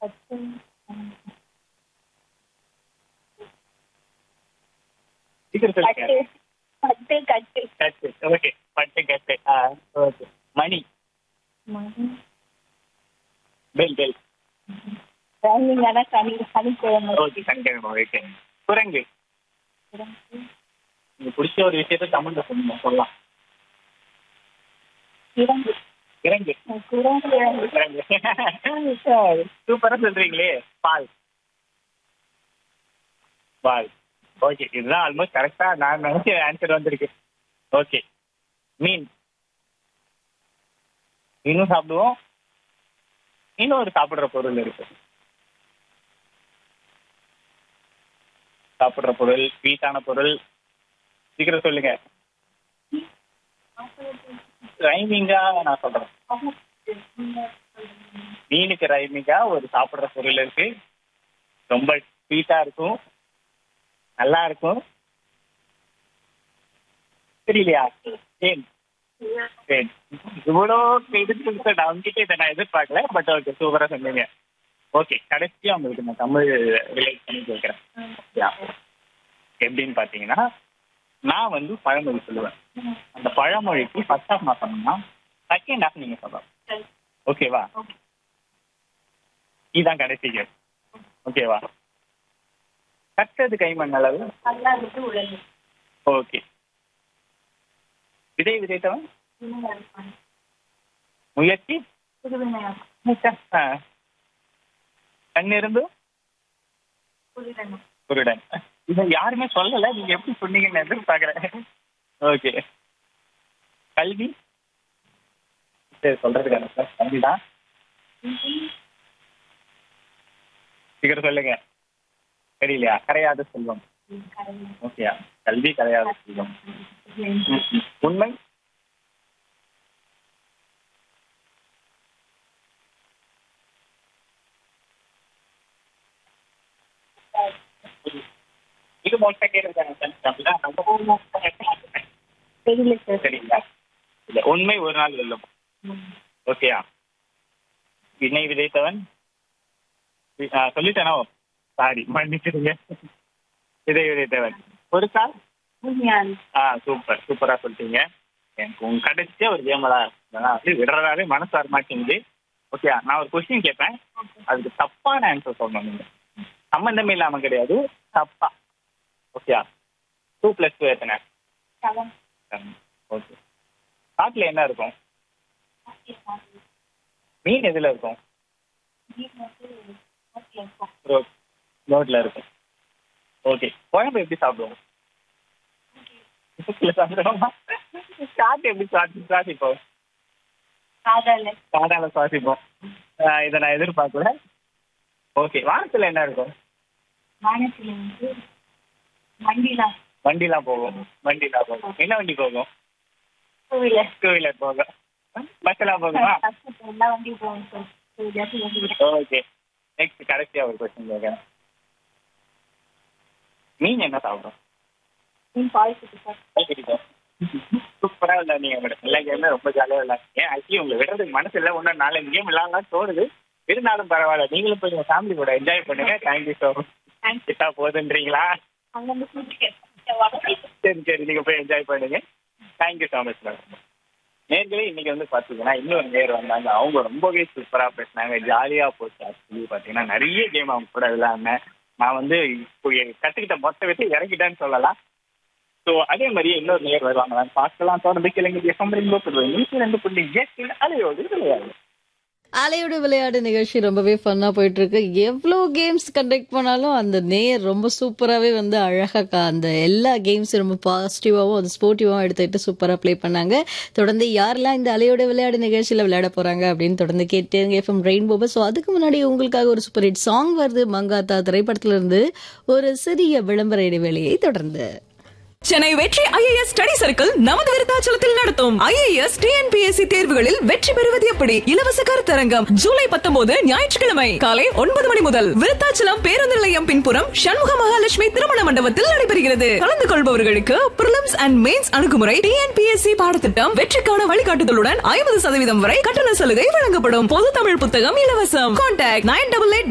பட்டு சீக்கிரம் சொல்லுங்க பட்டு பட்டு கட்டு கட்டு ஓகே பட்டு கட்டு ஆ ஓகே மணி மணி பெல் பெல் ரைமிங்கான சனி சனிக்கிழமை ஓகே சனிக்கிழமை ஓகே குரங்கு உங்களுக்கு பிடிச்ச ஒரு விஷயத்த தமிழ்ல சொல்லுங்க சொல்லலாம் இறங்கு இறங்கு குரங்கு இறங்கு குரங்கு சூப்பரா சொல்றீங்களே பால் பால் ஓகே இதுதான் ஆல்மோஸ்ட் கரெக்டா நான் நினைச்ச ஆன்சர் வந்திருக்கு ஓகே மீன் மீனும் சாப்பிடுவோம் இன்னும் ஒரு சாப்பிடுற பொருள் இருக்கு சாப்பிடுற பொருள் ஸ்வீட்டான பொருள் சீக்கிரம் சொல்லுங்க ரைமிங்கா நான் சொல்றேன் மீனுக்கு ரைமிங்கா ஒரு சாப்பிடுற பொருள் இருக்கு ரொம்ப ஸ்வீட்டா இருக்கும் நல்லா இருக்கும் தெரியலையா ஏன் சரி இவ்வளோ இது நான் உங்ககிட்ட இதை நான் எதிர்பார்க்கல பட் ஓகே சூப்பரா சொன்னீங்க ஓகே கடைசியா உங்களுக்கு நான் தமிழ் ரிலேட் பண்ணி கேட்குறேன் எப்படின்னு பார்த்தீங்கன்னா நான் வந்து பழமொழி சொல்லுவேன் அந்த பழமொழிக்கு ஃபர்ஸ்ட் ஹாஃப் நான் சொன்னேன்னா செகண்ட் ஹாஃப் நீங்க சொல்லலாம் ஓகேவா இதுதான் கடைசி கேம் ஓகேவா கட்டது கைமண் அளவு அல்லாதது உடல் ஓகே விதை விதைத்தவன் முயற்சி ஆ. கண்ணிருந்து குருடன் இதை யாருமே சொல்லல நீங்க எப்படி சொன்னீங்கன்னு எதிர்பார்க்கறேன் ஓகே கல்வி சரி சொல்றதுக்கான சார் கல்வி தான் சீக்கிரம் சொல்லுங்க தெரியலையா கரையாத செல்வம் ஓகேயா கல்வி கரையாத செல்வம் ம், ம். உண்மை இது மொட்டை கேட்கறதுக்கான chance அப்படிதான் நம்ம தெரியல சார் சரிங்களா இல்ல உண்மை ஒரு நாள் வெல்லும் ஓகேயா வினை விதைத்தவன் வி- ஆ, சொல்லிட்டேனோ சாரி மன்னிச்சிடுங்க விதை விதைத்தவன் ஒரு கால் உண்மையான ஆ சூப்பர் சூப்பரா சொல்லிட்டீங்க எனக்கு உங்க கடைசியா ஒரு கேமலா அப்படி விடுறதாலே மனசு வர மாட்டேங்குது ஓகே நான் ஒரு கொஸ்டின் கேட்பேன் அதுக்கு தப்பான ஆன்சர் சொல்லணும் நீங்க சம்பந்தமே இல்லாம கிடையாது தப்பா ஓகே டூ பிளஸ் டூ எத்தனை செவன் ஓகே காட்டுல என்ன இருக்கும் மீன் எதுல இருக்கும் ரோட் ரோட்ல இருக்கும் ஓகே குழம்பு எப்படி சாப்பிடுவோம் மூக்குல சாப்பிடுவோமா காட்டு எப்படி சுவாசி சுவாசிப்போம் காதல காடால சுவாசிப்போம் ஆஹ் இதை நான் எதிர்பார்க்கல ஓகே வானத்துல என்ன இருக்கும் வானத்துல வந்து வண்டிலாம் வண்டிலாம் போகும் வண்டிலாம் போகும் என்ன வண்டி போகும் டூ வீலர் டூ வீலர் போகும் பஸ் எல்லாம் போகுமா எல்லா வண்டியும் போகும் sir two wheeler okay next கடைசியா ஒரு கொஸ்டின் கேட்கறேன் மீன் என்ன சாப்பிடும் மீன் பாய்ச்சிட்டு சார் சூப்பரா விளையாடுங்க மேடம் எல்லா கேமே ரொம்ப ஜாலியா விளையாடுங்க ஆக்சுவலி உங்களை விடுறதுக்கு மனசு இல்லை ஒன்றும் நாலஞ்சு கேம் விளையாடலாம் தோணுது இருந்தாலும் பரவாயில்ல நீங்களும் போய் உங்க ஃபேமிலி கூட என்ஜாய் பண்ணுங்க தேங்க்யூ ஸோ மச் கிட்டா போதுன்றீங்களா அங்க வந்து கூட்டிட்டு சரி சரி நீங்க போய் என்ஜாய் பண்ணுங்க தேங்க்யூ ஸோ மச் மேடம் நேர்களே இன்னைக்கு வந்து பாத்தீங்கன்னா இன்னொரு நேர் வந்தாங்க அவங்க ரொம்பவே சூப்பரா பேசினாங்க ஜாலியா போச்சு ஆக்சுவலி பாத்தீங்கன்னா நிறைய கேம் அவங்க கூட விளையாடினேன் நான் வந்து இப்போ எ- கத்துக்கிட்ட மொத்த விட்டு இறக்கிட்டேன்னு சொல்லலாம் ஸோ அதே மாதிரியே இன்னொரு நேர் வருவாங்க பார்க்கலாம் தொடர்ந்து கிழங்கு எஃப்எம் ரெண்டு புள்ளி நூற்றி ரெண்டு புள்ளி எட்டு அலையோடு விளையாடு அலையோட விளையாடு நிகழ்ச்சி ரொம்பவே ஃபன்னா போயிட்டு இருக்கு எவ்வளோ கேம்ஸ் கண்டக்ட் பண்ணாலும் அந்த நேர் ரொம்ப சூப்பராகவே வந்து அழகாக அந்த எல்லா கேம்ஸும் ரொம்ப பாசிட்டிவாகவும் அது ஸ்போர்ட்டிவாகவும் எடுத்துக்கிட்டு சூப்பராக ப்ளே பண்ணாங்க தொடர்ந்து யாரெல்லாம் இந்த அலையோட விளையாடு நிகழ்ச்சியில் விளையாட போறாங்க அப்படின்னு தொடர்ந்து கேட்டேங்க எஃப்எம் ரெயின்போவை ஸோ அதுக்கு முன்னாடி உங்களுக்காக ஒரு சூப்பர் ஹிட் சாங் வருது மங்காத்தா திரைப்படத்துல இருந்து ஒரு சிறிய விளம்பர இடைவேளையை தொடர்ந்து சென்னை வெற்றி ஐஏஎஸ் ஸ்டடி சர்க்கிள் நமது விருத்தாச்சலத்தில் நடத்தும் ஐஏஎஸ் டிஎன்பிஎஸ்சி தேர்வுகளில் வெற்றி பெறுவது எப்படி இலவச கருத்தரங்கம் ஜூலை பத்தொன்பது ஞாயிற்றுக்கிழமை காலை ஒன்பது மணி முதல் விருத்தாச்சலம் பேருந்து நிலையம் பின்புறம் சண்முக மகாலட்சுமி திருமண மண்டபத்தில் நடைபெறுகிறது கலந்து கொள்பவர்களுக்கு பிரிலிம்ஸ் அண்ட் மெயின்ஸ் அணுகுமுறை டிஎன்பிஎஸ்சி பாடத்திட்டம் வெற்றிக்கான வழிகாட்டுதலுடன் ஐம்பது சதவீதம் வரை கட்டண சலுகை வழங்கப்படும் பொது தமிழ் புத்தகம் இலவசம் கான்டாக்ட் நைன் டபுள் எயிட்